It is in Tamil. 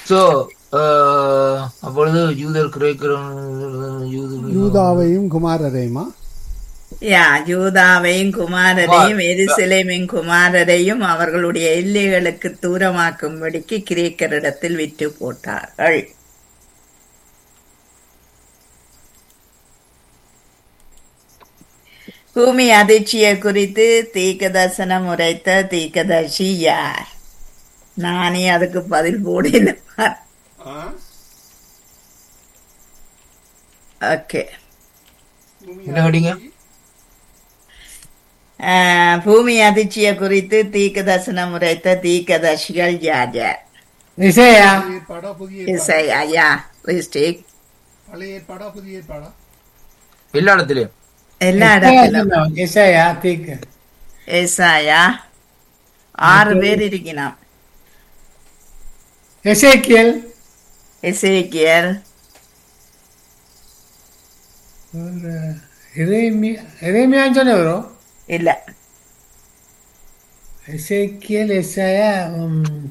சோ அப்பொழுது யூதர் கிரேக்கிற யூது யூதாவையும் குமாரரையுமா யா யூதாவையும் குமாரரையும் எருசலேமின் குமாரரையும் அவர்களுடைய எல்லைகளுக்கு தூரமாக்கும்படிக்கு கிரேக்கரிடத்தில் விற்று போட்டார்கள் பூமி அதிர்ச்சியை குறித்து தீர்க்கதர்சனம் உரைத்த தீர்க்கதர்சி யார் நானே அதுக்கு பதில் போடல ஓகே என்ன கேட்டீங்க ஆஹ், பூமி அதிர்ச்சியை குறித்து தீர்க்க தரிசனம் உரைத்த தீர்க்கதர்சிகள் யார் யார் இசையா ஏற்பாடா புதிய இசை ஐயா ரிஸ்டிக் பழைய ஏற்பாடா புதிய ஏற்பாடா எல்லா இடத்துலயும் எல்லா இடத்திலும் இசையா தீக்கு ஏசாயா ஆறு பேர் இருக்கணும் எசேக்கியல் எசேக்கியல் இறைமையான்னு சொன்ன வரும் இல்ல எசேக்கியல் எஸ்ஐயா